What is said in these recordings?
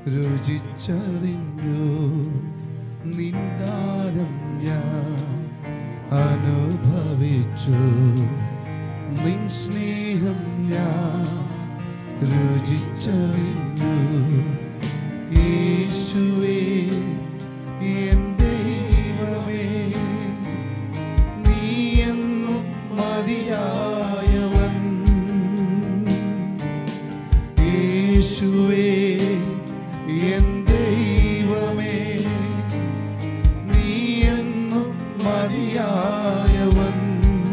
രുചിച്ചറിഞ്ഞു നിന്ദാനം ഞാൻ അനുഭവിച്ചു നിൻ സ്നേഹം ഞാൻ രുചിച്ചറിഞ്ഞു യേശുവേ എൻ ദൈവമേ നീ എന്നും മതിയായവൻ യേശുവേ എൻ ദൈവമേ നീ എന്നും മതിയായവൻ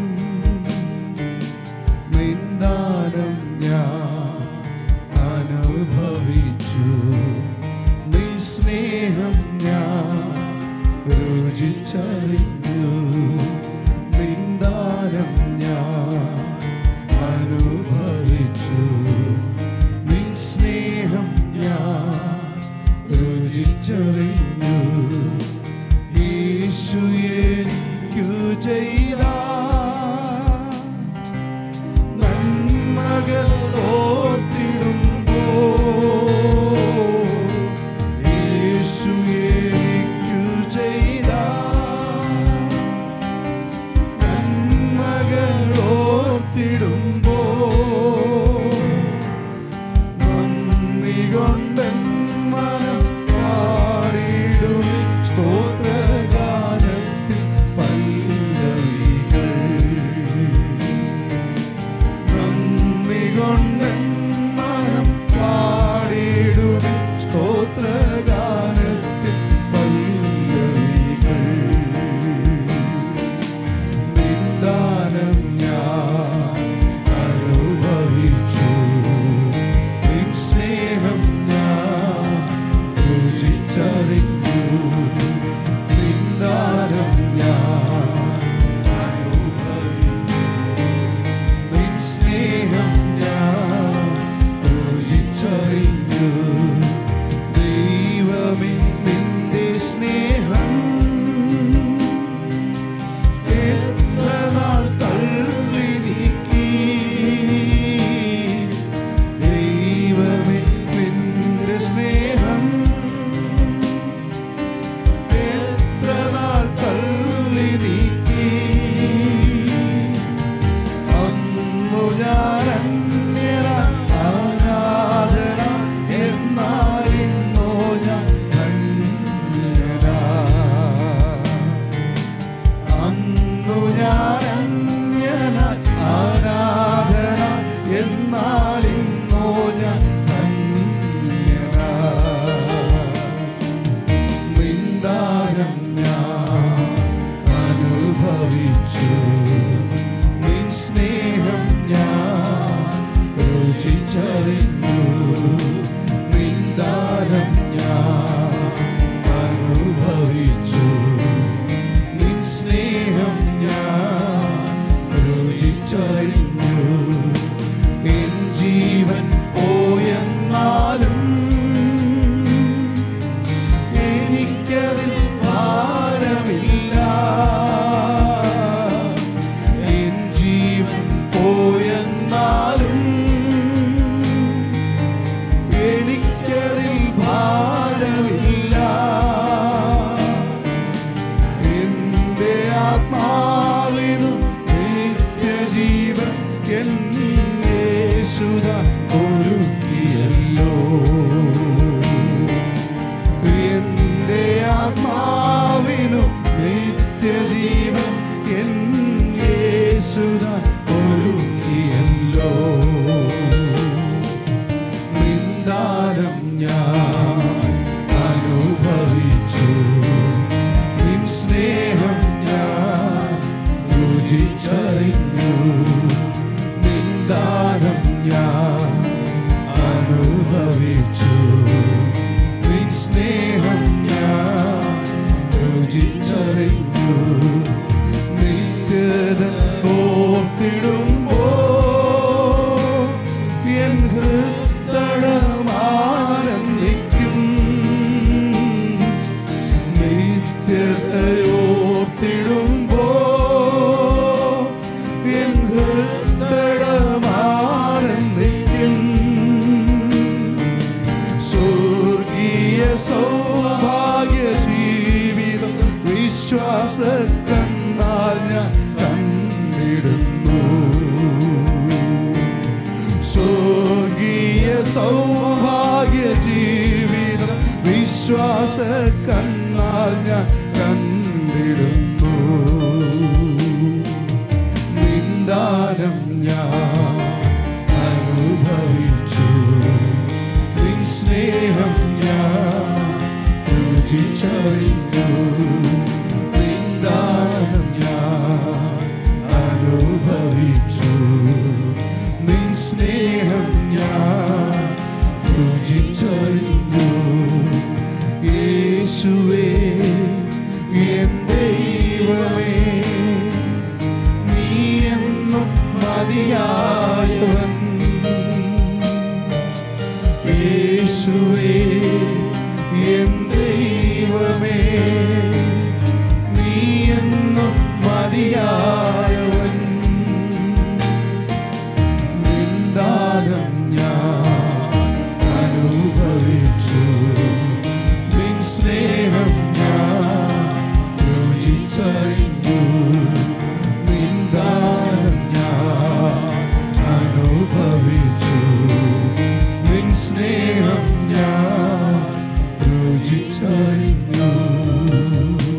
നിന്ദാനം ഞാൻ അനുഭവിച്ചു നിൻ സ്നേഹം ഞാൻ രുചിച്ചറിഞ്ഞു നിന്ദാനം ഞാൻ അനുഭവിച്ചു നിൻ സ്നേഹം ഞാൻ രുചിച്ചറിഞ്ഞു യേശു എനിക്കു ചെയ്ത നന്മകൾ ഓർത്തിടുമ്പോ യേശു എനിക്കു ചെയ്ത നന്മകൾ ഓർത്തിടുമ്പോ നന്ദി കൊണ്ടൻ മനം പാടിടും സ്തോത്രഗാനത്തിൽ പല്ലവികൾ നന്ദി കൊണ്ടൻ മനം പാടിടും സ്തോത്രഗാനത്തിൽ പല്ലവികൾ നിന്ദാനം ഞാൻ അനുഭവിച്ചു നിൻ സ്നേഹം ഞാൻ രുചിച്ചറിഞ്ഞു നിന്ദാനം ഞാൻ നിൻ സ്നേഹം ഞാൻ രുചിച്ചറിഞ്ഞു ദൈവമേ നിന്റെ സ്നേഹം എത്ര നാൾ തള്ളി നീക്കി ദൈവമേ നിന്റെ സ്നേഹം എത്ര നാൾ തള്ളി നീക്കി അന്നു ഞാൻ അന്യനായി അനാഥന എന്നാലിന്നോ ഞാൻ ധന്യനാ അന്നു ഞാൻ അന്യനായി അനാഥന എന്നാലിന്നോ ഞാൻ ധന്യനാ നിന്ദാനം ഞാൻ അനുഭവിച്ചു നിൻ സ്നേഹം ഞാൻ രുചിച്ചറിഞ്ഞു നിന്ദാനം ഞാൻ അനുഭവിച്ചു നിൻ സ്നേഹം ഞാൻ രുചിച്ചറിഞ്ഞു എൻ ജീവൻ പോയെന്നാലും എനിക്കതിൽ ഭാരമില്ല എൻ ജീവൻ പോയെന്നാലും എനിക്കതിൽ ഭാരമില്ല എന്റെ ആത്മാവിനു നിത്യജീവൻ എൻ യേശുദ ഒരുക്കിയല്ലോ എന്റെ ആത്മാവിനു നിത്യജീവൻ എൻ യേശുദാൻ ഒരുക്കിയല്ലോ നിന്ദാനം ഞാൻ അനുഭവിച്ചു നിൻ സ്നേഹം ഞാൻ രുചിച്ചറിഞ്ഞു നിന്ദാനം ഞാൻ അനുഭവിച്ചു നിൻ സ്നേഹം ഞാൻ രുചിച്ചറിഞ്ഞു നിത്യത ഓർത്തിടുമ്പോ എൻ ഹൃത്തടമാരംഭിക്കും നിത്യതയോർത്തിടുമ്പോ എൻ ഹൃത്തടമാരംഭിക്കും സ്വർഗീയ സ്വർഗീയ സൗഭാഗ്യ ജീവിതം വിശ്വാസ കണ്ണാൽ ഞാൻ കണ്ടിടുന്നു സ്വർഗീയ സൗഭാഗ്യ ജീവിതം വിശ്വാസ കണ്ണാൽ ഞാൻ കണ്ടിടുന്നു നിന്ദാനം ഞാൻ അനുഭവിച്ചു നിൻ സ്നേഹം ഞാൻ രുചിച്ചറിഞ്ഞു നിന്ദാനം ഞാൻ അനുഭവിച്ചു നിൻ സ്നേഹം ഞാൻ രുചിച്ചറിഞ്ഞു യേശുവേ എൻ ദൈവമേ നീ എന്നും മതിയായവൻ യേശുവേ എൻ ദൈവമേ നീ എന്നും മതിയായവൻ നിന്ദാനം ഞാൻ അനുഭവിച്ചു നിൻ സ്നേഹം ഞാൻ രുചിച്ചറിഞ്ഞു നിന്ദാനം ഞാൻ അനുഭവിച്ചു നിൻ സ്നേഹം ഞാൻ രുചിച്ചറിഞ്ഞു